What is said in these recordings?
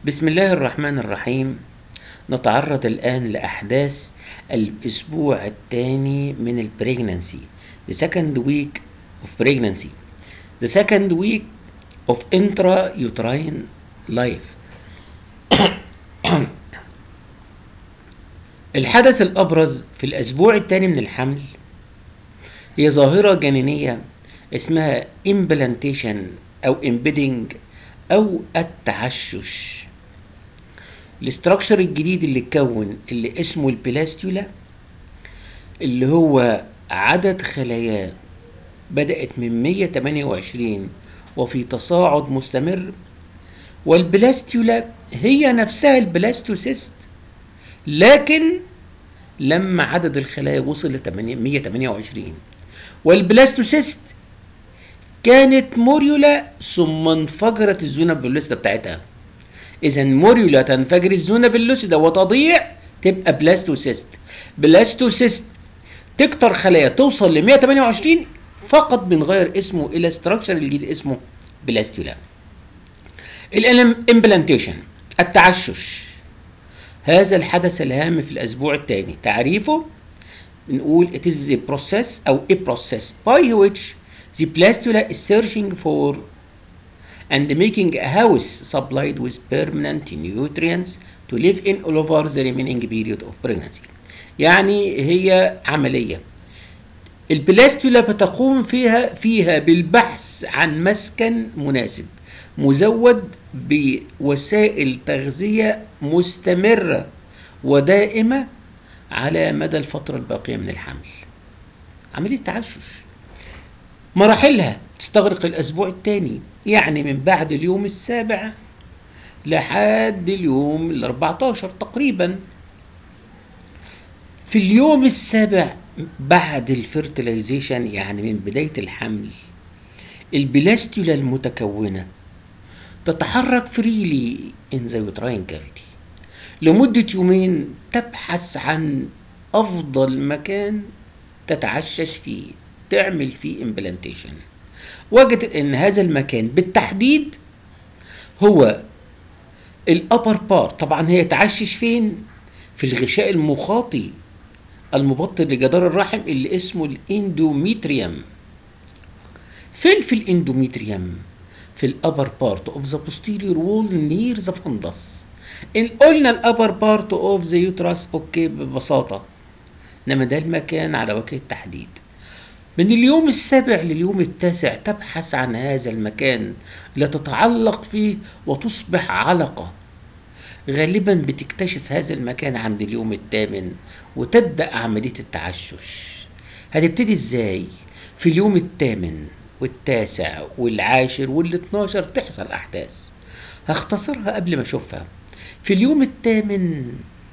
بسم الله الرحمن الرحيم نتعرض الآن لأحداث الأسبوع الثاني من البريجنانسي the second week of pregnancy the second week of intrauterine life الحدث الأبرز في الأسبوع الثاني من الحمل هي ظاهرة جنينية اسمها implantation أو embedding أو التعشش الاستراكشر الجديد اللي اتكون اللي اسمه البلاستولا اللي هو عدد خلاياه بدأت من 128 وفي تصاعد مستمر والبلاستولا هي نفسها البلاستوسيست لكن لما عدد الخلايا وصل ل 128 والبلاستوسيست كانت موريولا ثم انفجرت الزونه باللوسيدا بتاعتها اذا موريولا تنفجر الزونه باللوسيدا وتضيع تبقى بلاستوسيست بلاستوسيست تكتر خلايا توصل ل 128 فقط بنغير اسمه الى ستراكشر الجديد اسمه بلاستولا الامبلانتيشن التعشش هذا الحدث الهام في الاسبوع الثاني تعريفه نقول it is a process او a process by which the blastula is searching for and making a house supplied with permanent nutrients to live in all over the remaining period of pregnancy يعني هي عملية البلاستولا بتقوم فيها فيها بالبحث عن مسكن مناسب مزود بوسائل تغذية مستمرة ودائمة على مدى الفترة الباقية من الحمل عملية تعشش مراحلها تستغرق الأسبوع الثاني يعني من بعد اليوم السابع لحد اليوم ال 14 تقريبا في اليوم السابع بعد الفرتلايزيشن يعني من بداية الحمل البلاستولا المتكونة تتحرك فريلي in the uterine cavity لمدة يومين تبحث عن أفضل مكان تتعشش فيه تعمل فيه امبلانتيشن وجدت ان هذا المكان بالتحديد هو الابر بارت طبعا هي تعشش فين في الغشاء المخاطي المبطن لجدار الرحم اللي اسمه الاندوميتريوم فين في الاندوميتريوم في الابر بارت اوف ذا posterior وول نير ذا فندس ان قلنا الابر بارت اوف ذا يوترس اوكي ببساطه انما ده المكان على وجه التحديد من اليوم السابع لليوم التاسع تبحث عن هذا المكان لتتعلق فيه وتصبح علقة غالبا بتكتشف هذا المكان عند اليوم الثامن وتبدأ عملية التعشش هتبتدي ازاي في اليوم الثامن والتاسع والعاشر والاتناشر تحصل أحداث هختصرها قبل ما أشوفها في اليوم الثامن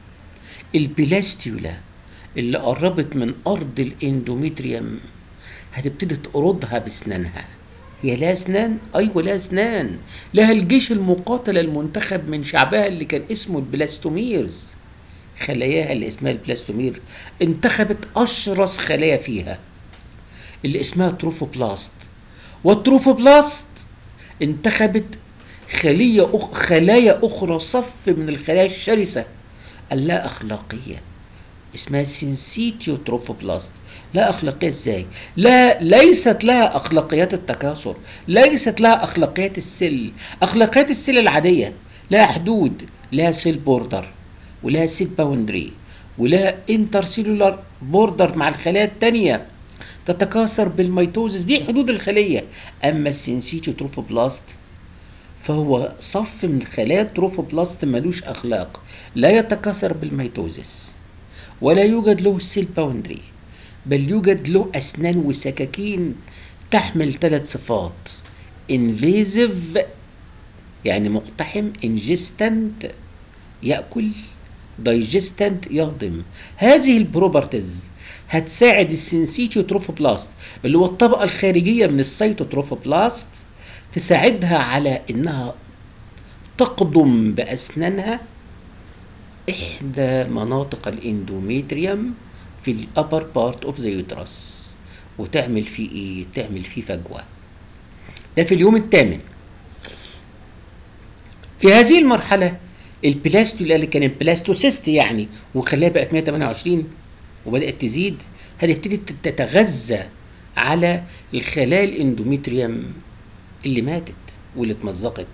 البلاستيولا اللي قربت من أرض الإندوميتريوم هتبتدي تقرضها باسنانها هي لها اسنان ايوه لها اسنان لها الجيش المقاتل المنتخب من شعبها اللي كان اسمه البلاستوميرز خلاياها اللي اسمها البلاستومير انتخبت اشرس خلايا فيها اللي اسمها تروفوبلاست والتروفوبلاست انتخبت خلية أخ... خلايا أخرى صف من الخلايا الشرسة اللا أخلاقية اسمها سينسيتيو تروفوبلاست لا أخلاقية إزاي؟ لا ليست لها أخلاقيات التكاثر ليست لها أخلاقيات السل أخلاقيات السل العادية لها حدود لها سيل بوردر ولها سيل باوندري ولها انترسيلولار بوردر مع الخلايا التانية تتكاثر بالميتوزس دي حدود الخلية أما السينسيتيو تروفوبلاست فهو صف من خلايا التروفوبلاست ملوش أخلاق لا يتكاثر بالميتوزس ولا يوجد له سيل باوندري بل يوجد له أسنان وسكاكين تحمل ثلاث صفات invasive يعني مقتحم ingestant يأكل digestant يهضم هذه البروبرتيز هتساعد السنسيتيو تروفوبلاست اللي هو الطبقة الخارجية من السيتوتروفوبلاست تساعدها على انها تقضم بأسنانها إحدى مناطق الإندوميتريوم في الأبر بارت أوف ذا يوترس وتعمل فيه إيه؟ تعمل فيه فجوة ده في اليوم الثامن في هذه المرحلة البلاستولا اللي كانت بلاستوسيست يعني وخلاها بقت 128 وبدات تزيد هتبتدي تتغذى على الخلايا الاندوميتريوم اللي ماتت واللي اتمزقت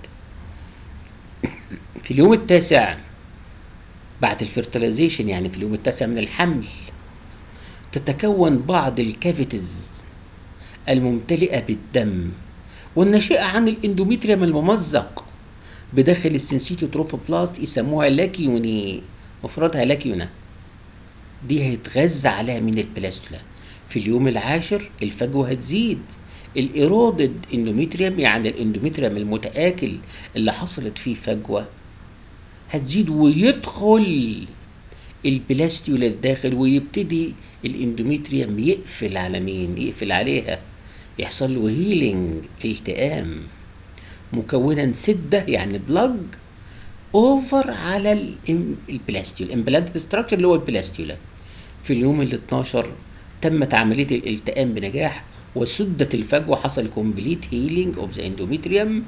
في اليوم التاسع بعد الفرتلايزيشن يعني في اليوم التاسع من الحمل تتكون بعض الكافيتيز الممتلئة بالدم والناشئة عن الاندوميتريوم الممزق بداخل السنسيتو تروفوبلاست يسموها لاكيوني مفردها لاكيونا دي هيتغذى عليها من البلاستولا في اليوم العاشر الفجوة هتزيد الايرودد اندوميتريوم يعني الاندوميتريوم المتآكل اللي حصلت فيه فجوة هتزيد ويدخل البلاستيولا الداخل ويبتدي الاندوميتريوم يقفل على مين يقفل عليها يحصل له هيلينج التئام مكونا سده يعني بلاج اوفر على البلاستيولا الامبلانت ستراكشر اللي هو البلاستيولا في اليوم ال 12 تمت عمليه الالتئام بنجاح وسدت الفجوه حصل كومبليت هيلينج اوف ذا اندوميتريوم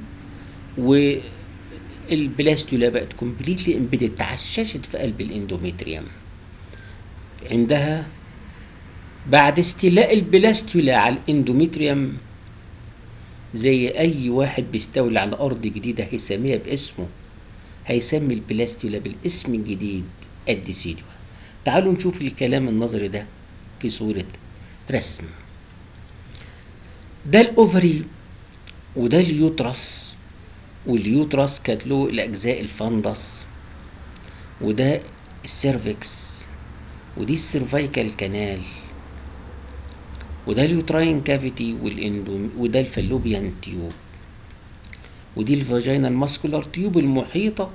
والبلاستيولا بقت كومبليتلي امبيدد تعششت في قلب الاندوميتريوم عندها بعد استيلاء البلاستولا على الاندوميتريوم زي اي واحد بيستولي على ارض جديده هيسميها باسمه هيسمي البلاستولا بالاسم الجديد الديسيدوا تعالوا نشوف الكلام النظري ده في صورة رسم ده الاوفري وده اليوترس واليوترس كانت له الاجزاء الفندس وده السيرفكس ودي السيرفايكال كانال وده اليوتراين كافيتي والاندوم وده الفالوبيان تيوب ودي الفاجينا الماسكولار تيوب المحيطة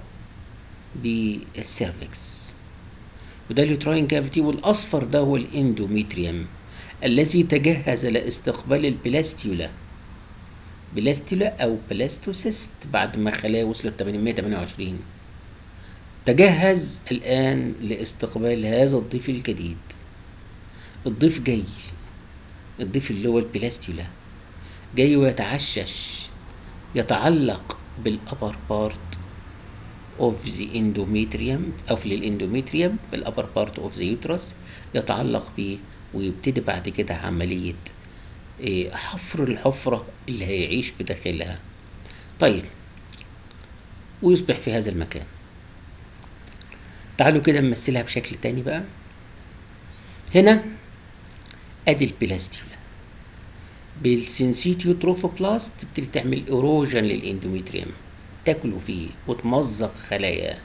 بالسيرفكس وده اليوتراين كافيتي والاصفر ده هو الاندوميتريوم الذي تجهز لاستقبال البلاستيولا بلاستيولا او بلاستوسيست بعد ما خلايا وصلت 828 تجهز الآن لاستقبال هذا الضيف الجديد الضيف جاي الضيف اللي هو البلاستيولا جاي ويتعشش يتعلق بالأبر بارت اوف ذا اندوميتريوم او في الاندوميتريوم بالابر بارت اوف ذا يوترس يتعلق بيه ويبتدي بعد كده عملية إيه، حفر الحفرة اللي هيعيش بداخلها طيب ويصبح في هذا المكان تعالوا كده نمثلها بشكل تاني بقى هنا ادي البلاستيولا بالسنسيتيو تروفوبلاست تبتدي تعمل ايروجن للاندوميتريوم تاكله فيه وتمزق خلايا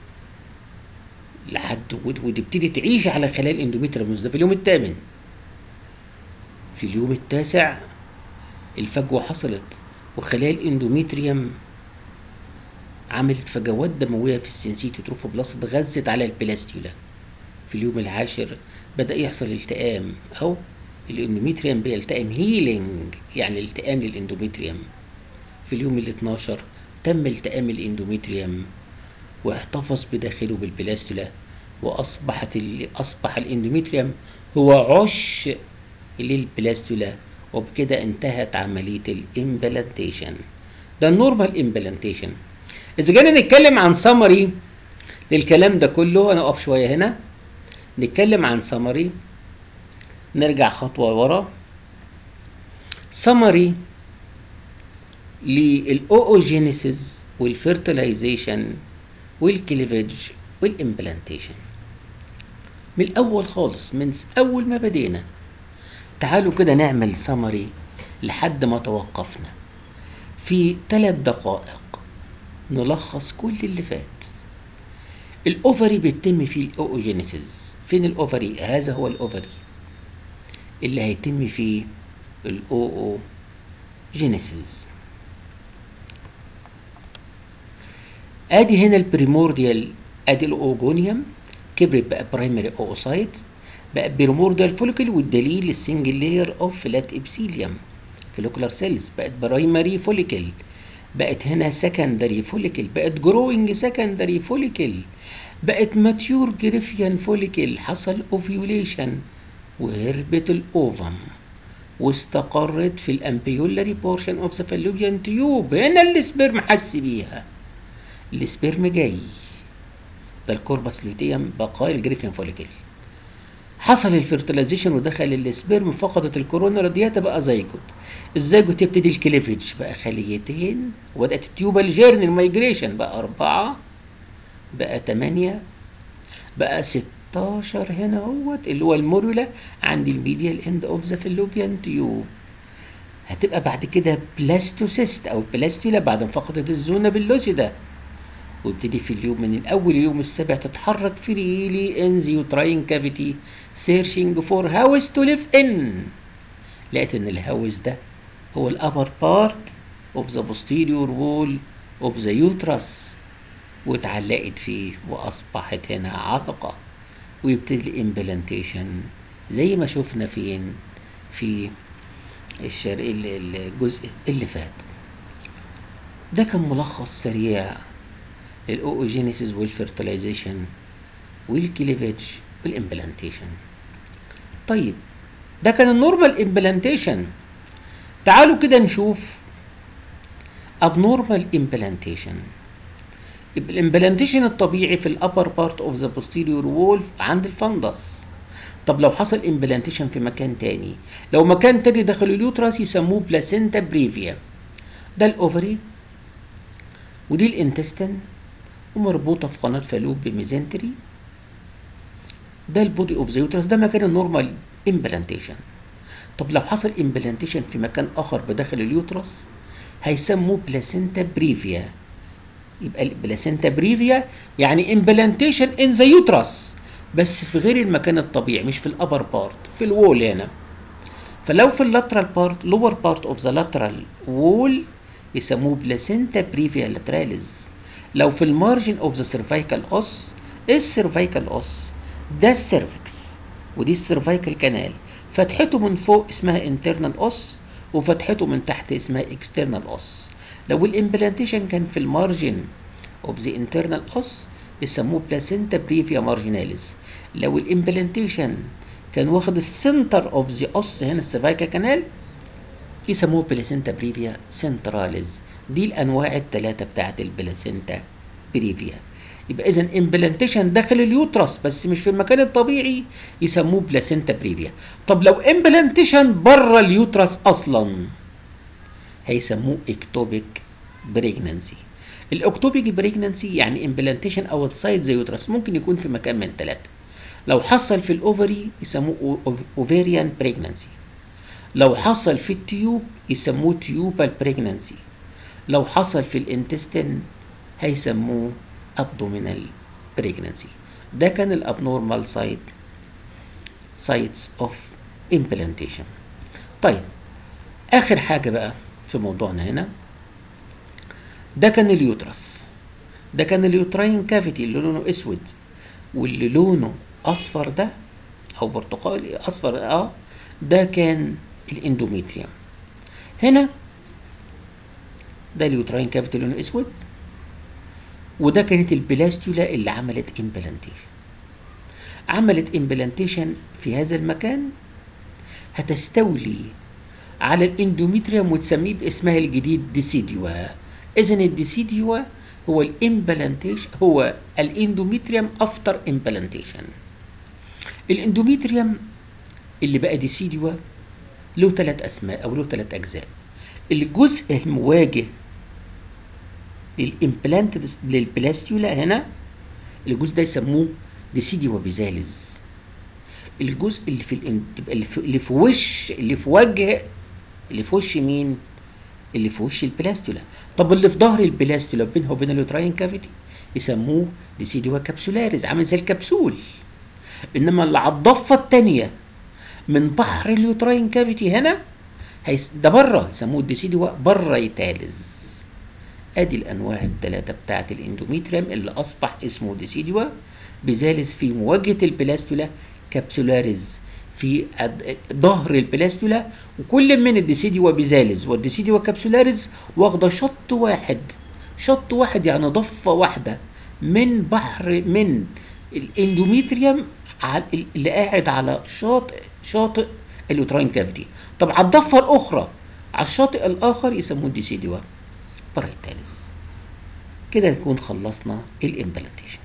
لحد وتبتدي تعيش على خلايا الاندوميتريوم ده في اليوم الثامن في اليوم التاسع الفجوة حصلت وخلايا الاندوميتريوم عملت فجوات دموية في السنسيتو تروفوبلاست اتغذت على البلاستيولا في اليوم العاشر بدأ يحصل التئام أو الاندوميتريوم بيلتئم هيلينج يعني التئام للاندوميتريوم في اليوم ال 12 تم التئام الاندوميتريوم واحتفظ بداخله بالبلاستولا واصبحت ال... اصبح الاندوميتريوم هو عش للبلاستولا وبكده انتهت عمليه الامبلانتيشن ده النورمال امبلانتيشن اذا جينا نتكلم عن سمري للكلام ده كله انا اقف شويه هنا نتكلم عن سمري نرجع خطوه ورا سمري للاوجينيسيس والفيرتلايزيشن والكليفج والامبلانتيشن من الاول خالص من اول ما بدينا تعالوا كده نعمل سمري لحد ما توقفنا في ثلاث دقائق نلخص كل اللي فات الاوفري بيتم فيه الاوجينيسيس فين الاوفري هذا هو الاوفري اللي هيتم فيه الاوجينيسيس ادي هنا البريمورديال ادي الاوجونيوم كبرت بقى برايمري اوسايت بقى بريمورديال فوليكل والدليل السنجل لاير اوف فلات ابسيليوم فوليكولار سيلز بقت برايمري فوليكل بقت هنا سكندري فوليكل بقت جروينج سكندري فوليكل بقت ماتيور جريفيان فوليكل حصل اوفيوليشن وهربت الاوفم واستقرت في الامبيولاري بورشن اوف ذا فالوبيان تيوب هنا السبرم حس بيها السبرم جاي ده الكوربس لوتيوم بقايا الجريفين فوليكل حصل الفيرتلايزيشن ودخل السبيرم فقدت الكورونا رادياتا بقى زيجوت الزيجوت يبتدي الكليفج بقى خليتين وبدات التيوبال جيرن المايجريشن بقى أربعة بقى تمانية بقى 16 هنا اهوت اللي هو الموريولا عند الميديال اند اوف ذا فيلوبيان تيوب هتبقى بعد كده بلاستوسيست او بلاستولا بعد ما فقدت الزونه باللوسيدا وابتدي في اليوم من الاول اليوم السابع تتحرك فريلي ان ذا يوتراين كافيتي سيرشنج فور هاوس تو ليف ان لقيت ان الهاوس ده هو الابر بارت اوف ذا posterior وول اوف ذا يوترس واتعلقت فيه واصبحت هنا علقه ويبتدي الامبلانتيشن زي ما شفنا فين في الشرق الجزء اللي فات ده كان ملخص سريع للاوجينيسيس والفيرتلايزيشن والكليفج والامبلانتيشن طيب ده كان النورمال امبلانتيشن تعالوا كده نشوف abnormal implantation يبقى الامبلانتيشن الطبيعي في الابر بارت اوف ذا posterior وول عند الفندس طب لو حصل امبلانتيشن في مكان تاني لو مكان تاني داخل اليوترس يسموه بلاسينتا بريفيا ده الاوفري ودي الانتستين ومربوطه في قناه فالوب بميزنتري ده البودي اوف ذا يوترس ده مكان النورمال امبلانتيشن طب لو حصل امبلانتيشن في مكان اخر بداخل اليوترس هيسموه بلاسينتا بريفيا يبقى البلاسينتا بريفيا يعني امبلانتيشن ان ذا يوترس بس في غير المكان الطبيعي مش في الابر بارت في الوول هنا فلو في اللاترال بارت لور بارت اوف ذا لاترال وول يسموه بلاسينتا بريفيا لاتراليز لو في المارجن اوف ذا سيرفايكال اوس ايه السيرفايكال اوس ده السيرفكس ودي السيرفايكال كانال فتحته من فوق اسمها انترنال اوس وفتحته من تحت اسمها اكسترنال اوس لو الامبلانتيشن كان في المارجن اوف ذا انترنال اوس يسموه بلاسينتا بريفيا مارجيناليز لو الامبلانتيشن كان واخد السنتر اوف ذا اوس هنا السيرفايكال كانال يسموه بلاسينتا بريفيا سنتراليز دي الانواع الثلاثه بتاعت البلاسينتا بريفيا يبقى اذا امبلانتيشن داخل اليوترس بس مش في المكان الطبيعي يسموه بلاسينتا بريفيا طب لو امبلانتيشن بره اليوترس اصلا هيسموه اكتوبيك بريجنانسي الاكتوبيك بريجنانسي يعني امبلانتيشن اوتسايد ذا يوترس ممكن يكون في مكان من ثلاثه لو حصل في الاوفري يسموه اوفيريان بريجنانسي لو حصل في التيوب يسموه تيوبال بريجنانسي لو حصل في الانتستين هيسموه abdominal pregnancy ده كان الابنورمال سايت سايتس اوف implantation طيب اخر حاجه بقى في موضوعنا هنا ده كان اليوترس ده كان اليوتراين كافيتي اللي لونه اسود واللي لونه اصفر ده او برتقالي اصفر اه ده كان الاندوميتريوم هنا ده اليوتراين كافيتي لونه اسود وده كانت البلاستولا اللي عملت امبلانتيشن عملت امبلانتيشن في هذا المكان هتستولي على الاندوميتريوم وتسميه باسمها الجديد ديسيديوا اذا الديسيديوا هو الامبلانتيشن هو الاندوميتريوم افتر امبلانتيشن الاندوميتريوم اللي بقى ديسيديوا له ثلاث اسماء او له ثلاث اجزاء الجزء المواجه للامبلانت للبلاستيولا هنا الجزء ده يسموه ديسيديوا بيزالز الجزء اللي في الام... اللي في اللي في وش اللي في وجه اللي في وش مين؟ اللي في وش البلاستولا طب اللي في ظهر البلاستولا بينها وبين اليوتراين كافيتي يسموه ديسيديوا كابسولاريز عامل زي الكبسول انما اللي على الضفه الثانيه من بحر اليوتراين كافيتي هنا هيس... ده بره يسموه الديسيديوا برايتاليز ادي الانواع الثلاثه بتاعه الاندوميتريم اللي اصبح اسمه ديسيديوا بيزالز في مواجهه البلاستولا كابسولاريز في ظهر البلاستولا وكل من الديسيديوا بيزالز والديسيديوا كابسولاريز واخده شط واحد شط واحد يعني ضفه واحده من بحر من الاندوميتريوم اللي قاعد على شاطئ شاطئ اليوتراين كافيتي طب على الضفه الاخرى على الشاطئ الاخر يسموه الديسيديوا برايتاليز كده نكون خلصنا الامبلانتيشن